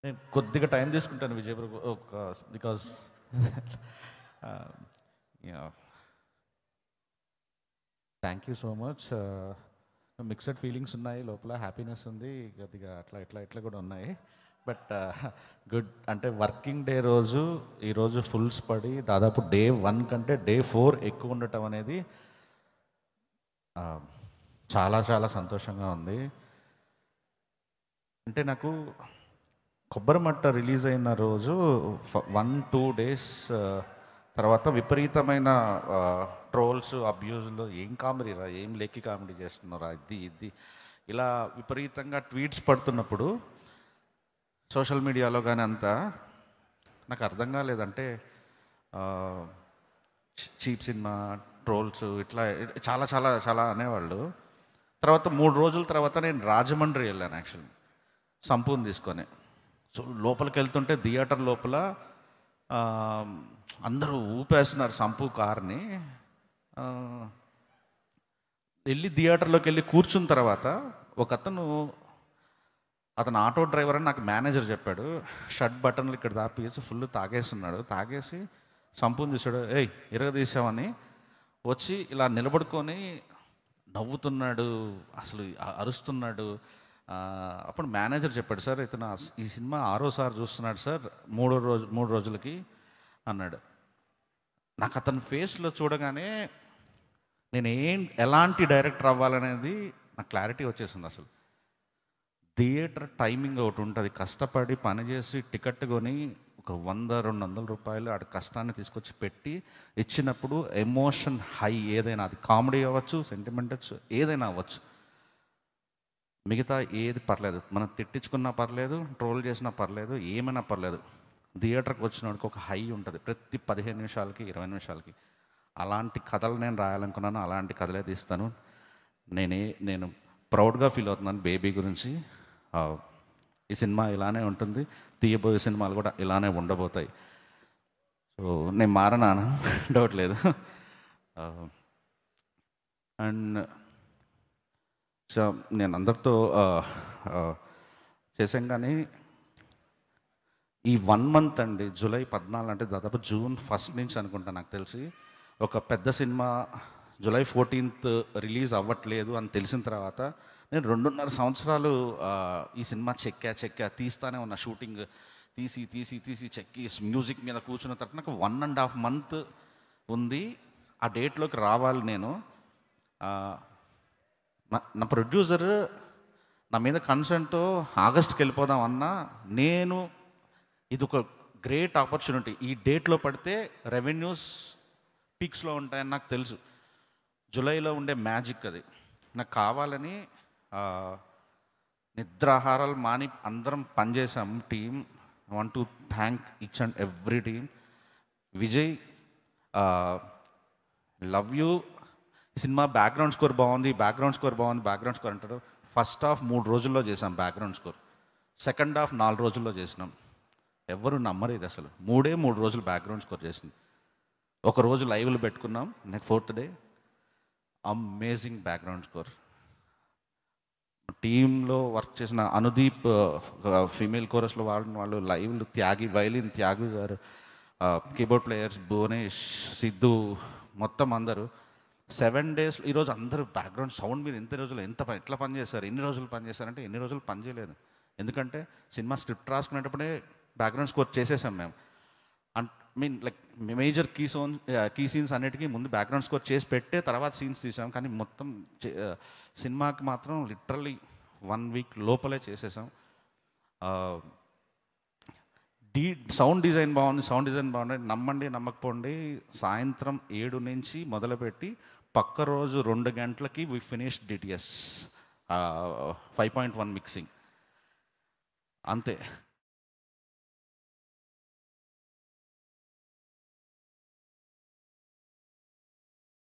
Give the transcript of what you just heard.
నేను కొద్దిగా టైం తీసుకుంటాను విజయపురం ఒక because thank you so much mixed feelings ఉన్నాయి లోపల హ్యాపీనెస్ ఉంది కొద్దిగా అట్లా ఇట్లా ఇట్లా కూడా ఉన్నాయి బట్ గుడ్ అంటే వర్కింగ్ డే రోజు ఈరోజు ఫుల్స్ పడి దాదాపు డే వన్ కంటే డే ఫోర్ ఎక్కువ ఉండటం అనేది ఆ, చాలా చాలా సంతోషంగా ఉంది అంటే నాకు కొబ్బరి మట్ట రిలీజ్ అయిన రోజు వన్ టూ డేస్ తర్వాత విపరీతమైన ట్రోల్స్ అబ్యూజ్లు ఏం కామెడీ రా ఏం లెక్కి కామెడీ చేస్తున్నారా ఇది ఇది ఇలా విపరీతంగా ట్వీట్స్ పడుతున్నప్పుడు సోషల్ మీడియాలో కానీ అంతా నాకు అర్థం కాలేదంటే చీప్ సినిమా ట్రోల్స్ ఇట్లా చాలా చాలా చాలా అనేవాళ్ళు తర్వాత మూడు రోజుల తర్వాత నేను రాజమండ్రి వెళ్ళాను యాక్చువల్లీ సంపూని తీసుకొని సో లోపలికి వెళ్తుంటే థియేటర్ లోపల ఆ, అందరూ ఊపేస్తున్నారు సంపు కార్ని ఆ, వెళ్ళి థియేటర్లోకి వెళ్ళి కూర్చున్న తర్వాత ఒక అతను అతను ఆటో డ్రైవర్ అని నాకు మేనేజర్ చెప్పాడు షర్ట్ బటన్లు ఇక్కడ దాపేసి ఫుల్ తాగేస్తున్నాడు తాగేసి సంపూని చూసాడు ఏయ్ ఇరగదీసామని వచ్చి ఇలా నిలబడుకొని నవ్వుతున్నాడు అసలు అ- అరుస్తున్నాడు ఆ, అప్పుడు మేనేజర్ చెప్పాడు సార్ ఇతను ఆ- ఈ సినిమా ఆరోసారి చూస్తున్నాడు సార్ మూడో రోజు మూడు రోజులకి అన్నాడు నాకు అతని ఫేస్లో చూడగానే నేను ఏం ఎలాంటి డైరెక్టర్ అవ్వాలనేది నాకు క్లారిటీ వచ్చేసింది అసలు థియేటర్ టైమింగ్ ఒకటి ఉంటుంది కష్టపడి పని చేసి టికెట్ కొని ఒక వంద రెండు వందల రూపాయలు ఆడ కష్టాన్ని తీసుకొచ్చి పెట్టి ఇచ్చినప్పుడు ఎమోషన్ హై ఏదైనా అది కామెడీ అవ్వచ్చు సెంటిమెంట్ అవ్వచ్చు ఏదైనా అవ్వచ్చు మిగతా ఏది పర్లేదు మనం తిట్టించుకున్నా పర్లేదు ట్రోల్ చేసినా పర్లేదు ఏమైనా పర్లేదు థియేటర్కి వచ్చినోడికి ఒక హై ఉంటుంది ప్రతి పదిహేను నిమిషాలకి ఇరవై నిమిషాలకి అలాంటి కథలు నేను రాయాలనుకున్నాను అలాంటి కథలే తీస్తాను నేనే నేను ప్రౌడ్గా ఫీల్ అవుతున్నాను బేబీ గురించి ఆ, ఈ సినిమా ఇలానే ఉంటుంది తీయబోయే సినిమాలు కూడా ఇలానే ఉండబోతాయి సో నేను మారనాను డౌట్ లేదు అండ్ సో నేను అందరితో ఆ, ఆ, చేసాం కానీ ఈ వన్ మంత్ అండి జూలై పద్నాలుగు అంటే దాదాపు జూన్ ఫస్ట్ నుంచి అనుకుంటా నాకు తెలిసి ఒక పెద్ద సినిమా జూలై ఫోర్టీన్త్ రిలీజ్ అవ్వట్లేదు అని తెలిసిన తర్వాత నేను రెండున్నర సంవత్సరాలు ఆ, ఈ సినిమా చెక్కా చెక్కా తీస్తానే ఉన్న షూటింగ్ తీసి తీసి తీసి చెక్కి మ్యూజిక్ మీద కూర్చున్న తర్వాత నాకు వన్ అండ్ హాఫ్ మంత్ ఉంది ఆ డేట్లోకి రావాలి నేను ఆ, నా నా ప్రొడ్యూసర్ నా మీద కన్సర్న్తో ఆగస్ట్కి వెళ్ళిపోదాం అన్నా నేను ఇది ఒక గ్రేట్ ఆపర్చునిటీ ఈ డేట్లో పడితే రెవెన్యూస్ పీక్స్లో ఉంటాయని నాకు తెలుసు జూలైలో ఉండే మ్యాజిక్ అది నాకు కావాలని ఆ, నిద్రాహారాలు మాని అందరం పనిచేసాం team want to thank each and every team Vijay love you cinema background score బాగుంది బ్యాక్గ్రౌండ్ స్కోర్ బాగుంది బ్యాక్గ్రౌండ్ స్కోర్ అంటారు ఫస్ట్ హాఫ్ మూడు రోజుల్లో చేసాం బ్యాక్గ్రౌండ్ స్కోర్ సెకండ్ హాఫ్ నాలుగు రోజుల్లో చేసినాం ఎవరు నమ్మరు ఇది అసలు మూడే మూడు రోజులు బ్యాక్గ్రౌండ్ స్కోర్ చేసింది ఒక రోజు లైవ్లు పెట్టుకున్నాం next fourth day amazing background score టీంలో వర్క్ చేసిన అనుదీప్ ఫీమేల్ కోరస్లో వాడిన వాళ్ళు లైవ్లు త్యాగి వైలిన్ త్యాగి గారు కీబోర్డ్ ప్లేయర్స్ భువనేష్ సిద్ధు మొత్తం అందరూ సెవెన్ డేస్ ఈరోజు అందరూ బ్యాక్గ్రౌండ్ సౌండ్ మీద ఎంత రోజులు ఎంత పని ఎట్లా పని చేశారు ఎన్ని రోజులు పని చేశారంటే ఎన్ని రోజులు పని చేయలేదు ఎందుకంటే సినిమా స్క్రిప్ట్ రాసుకునేటప్పుడే బ్యాక్గ్రౌండ్ స్కోర్ చేసేసాం మేము and mean like major key సోన్ కీ సీన్స్ అన్నిటికీ ముందు బ్యాక్గ్రౌండ్ స్కోర్ చేసి పెట్టే తర్వాత సీన్స్ తీసాం కానీ మొత్తం చే- ఆ, సినిమాకి మాత్రం లిటరలీ వన్ వీక్ లోపలే చేసేసాం ఆ, డీ సౌండ్ డిజైన్ బాగుంది సౌండ్ డిజైన్ బాగుంది నమ్మండి నమ్మకపోండి సాయంత్రం ఏడు నుంచి మొదలుపెట్టి పక్క రోజు రెండు గంటలకి we finish DTS five point one mixing అంతే